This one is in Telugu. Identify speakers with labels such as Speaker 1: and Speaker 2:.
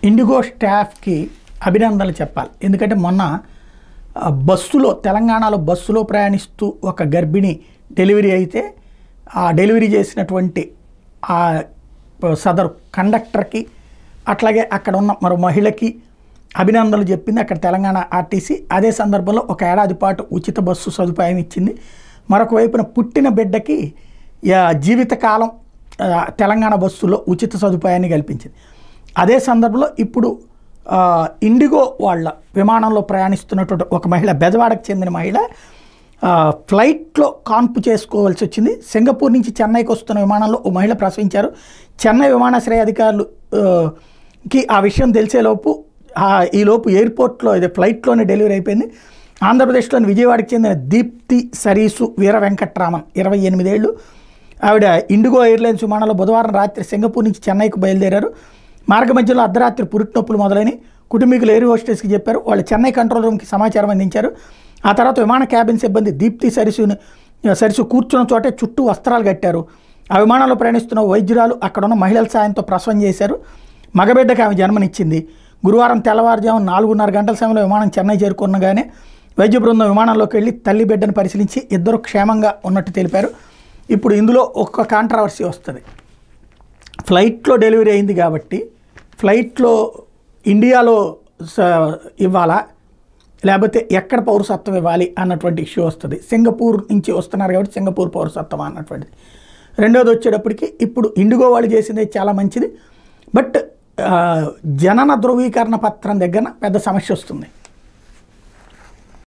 Speaker 1: ఇండిగో స్టాఫ్కి అభినందనలు చెప్పాలి ఎందుకంటే మొన్న ఆ, బస్సులో తెలంగాణలో బస్సులో ప్రయాణిస్తూ ఒక గర్భిణి డెలివరీ అయితే ఆ డెలివరీ చేసినటువంటి ఆ సదరు కండక్టర్కి అట్లాగే అక్కడ ఉన్న మరో మహిళకి అభినందనలు చెప్పింది అక్కడ తెలంగాణ ఆర్టీసీ అదే సందర్భంలో ఒక ఏడాది పాటు ఉచిత బస్సు సదుపాయం ఇచ్చింది మరొక వైపున పుట్టిన బిడ్డకి యా, జీవితకాలం ఆ, తెలంగాణ బస్సులో ఉచిత సదుపాయాన్ని కల్పించింది అదే సందర్భంలో ఇప్పుడు ఆ, ఇండిగో వాళ్ళ విమానంలో ప్రయాణిస్తున్నటువంటి ఒక మహిళ బెజవాడకు చెందిన మహిళ ఆ, ఫ్లైట్లో కాన్పు చేసుకోవాల్సి వచ్చింది సింగపూర్ నుంచి చెన్నైకి వస్తున్న విమానంలో ఓ మహిళ ప్రసవించారు చెన్నై విమానాశ్రయ అధికారులు ఆ, కి ఆ విషయం తెలిసేలోపు ఆ, ఈలోపు ఎయిర్పోర్ట్లో ఇది ఫ్లైట్లోనే డెలివరీ అయిపోయింది ఆంధ్రప్రదేశ్లోని విజయవాడకి చెందిన దీప్తి సరీసు వీర వెంకట్రామన్ ఇరవై ఎనిమిదేళ్ళు ఆవిడ ఇండిగో ఎయిర్లైన్స్ విమానంలో బుధవారం రాత్రి సింగపూర్ నుంచి చెన్నైకి బయలుదేరారు మార్గ మధ్యలో అర్ధరాత్రి పురిటి నొప్పులు మొదలైన కుటుంబీకులు ఎయిర్ హోస్టెస్కి చెప్పారు వాళ్ళు చెన్నై కంట్రోల్ రూమ్కి సమాచారం అందించారు ఆ తర్వాత విమాన క్యాబిన్ సిబ్బంది దీప్తి సరిసుని సరిసు కూర్చున్న చోటే చుట్టూ వస్త్రాలు కట్టారు ఆ విమానంలో ప్రయాణిస్తున్న వైద్యురాలు అక్కడ ఉన్న మహిళల సాయంతో ప్రసవం చేశారు మగబిడ్డకి ఆమె జన్మనిచ్చింది గురువారం తెల్లవారుజామున నాలుగున్నర గంటల సమయంలో విమానం చెన్నై చేరుకున్నగానే వైద్య బృందం విమానంలోకి వెళ్ళి తల్లి బిడ్డను పరిశీలించి ఇద్దరు క్షేమంగా ఉన్నట్టు తెలిపారు ఇప్పుడు ఇందులో ఒక్క కాంట్రవర్సీ వస్తుంది ఫ్లైట్లో డెలివరీ అయింది కాబట్టి ఫ్లైట్లో ఇండియాలో స- ఇవ్వాలా లేకపోతే ఎక్కడ పౌరసత్వం ఇవ్వాలి అన్నటువంటి ఇష్యూ వస్తుంది సింగపూర్ నుంచి వస్తున్నారు కాబట్టి సింగపూర్ పౌరసత్వం అన్నటువంటిది రెండోది వచ్చేటప్పటికి ఇప్పుడు ఇండిగో వాళ్ళు చేసింది చాలా మంచిది బట్ ఆ, జనన ధృవీకరణ పత్రం దగ్గర పెద్ద సమస్య వస్తుంది